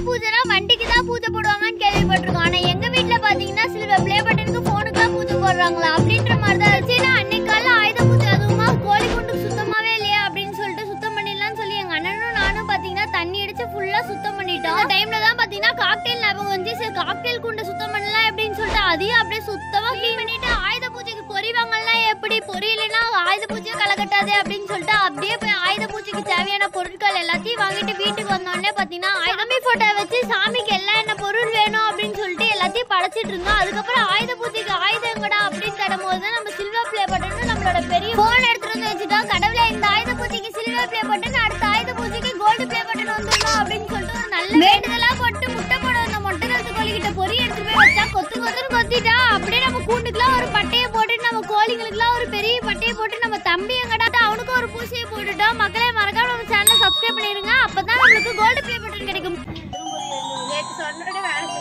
பூஜைனா வண்டிக்கு தான் பூஜை போடுவாங்கன்னு கேள்விப்பட்டிருக்கோம் ஆனா எங்க வீட்ல பாத்தீங்கன்னா சில்வர் ப்ளே பட்டனுக்கு போனுக்குலாம் பூஜை போடுறாங்களா அப்படின்ற மாதிரி தான் இருந்துச்சு ஏன்னா அன்னைக்கு காலைல ஆயுத பூஜை அதுவுமா கோழி குண்டு சுத்தமாவே இல்லையா அப்படின்னு சொல்லிட்டு சுத்தம் பண்ணிடலாம்னு சொல்லி எங்க அண்ணனும் நானும் பாத்தீங்கன்னா தண்ணி அடிச்சு ஃபுல்லா சுத்தம் பண்ணிட்டோம் அந்த டைம்ல தான் பாத்தீங்கன்னா காக்டெயில் ஞாபகம் வந்து சரி காக்டெயில் குண்டை சுத்தம் பண்ணலாம் அப்படின்னு சொல்லிட்டு அதையும் அப்படியே சுத்தமா க்ளீன் பண்ணிட்டு ஆயுத பூஜைக்கு பொரிவாங்கலாம் எப்படி பொரியலைன்னா ஆயுத பூஜையை கலக்கட்டாதே அப்படின்னு சொல்லிட்டு அப்படியே போய் ஆயுத பூஜைக்கு தேவையான பொருட்கள் எல்லாத்தையும் வாங்கிட்டு வீட்டுக்கு வந்தோடனே பாத்தீங்கன்னா சாமி போட்டோ வச்சு சாமிக்கு எல்லாம் என்ன பொருள் வேணும் அப்படின்னு சொல்லிட்டு எல்லாத்தையும் படைச்சிட்டு இருந்தோம் அதுக்கப்புறம் ஆயுத பூஜைக்கு ஆயுதம் எங்கடா அப்படின்னு தரும்போது தான் நம்ம சில்வர் ப்ளே பட்டன் நம்மளோட பெரிய போன் எடுத்துட்டு வந்து வச்சுட்டோம் கடவுளே இந்த ஆயுத பூஜைக்கு சில்வர் ப்ளே பட்டன் அடுத்த ஆயுத பூஜைக்கு கோல்டு ப்ளே பட்டன் வந்துடணும் அப்படின்னு சொல்லிட்டு ஒரு நல்ல வேண்டுதலா போட்டு முட்டை போட வந்த மொட்டை கருத்து கோழிக்கிட்ட பொறி எடுத்துட்டு போய் வச்சா கொத்து கொத்துன்னு கொத்திட்டா அப்படியே நம்ம கூண்டுக்குலாம் ஒரு பட்டையை போட்டு நம்ம கோழிங்களுக்குலாம் ஒரு பெரிய பட்டையை போட்டு நம்ம தம்பி எங்கடா அவனுக்கு ஒரு பூசையை போட்டுட்டோம் மக்களே மறக்காம நம்ம சேனலை சப்ஸ்கிரைப் பண்ணிருங்க அப்பதான் நம்மளுக்கு கோல்டு ப்ளே பட்டன் கிடைக்கும் நேற்று சொன்னோட வேலை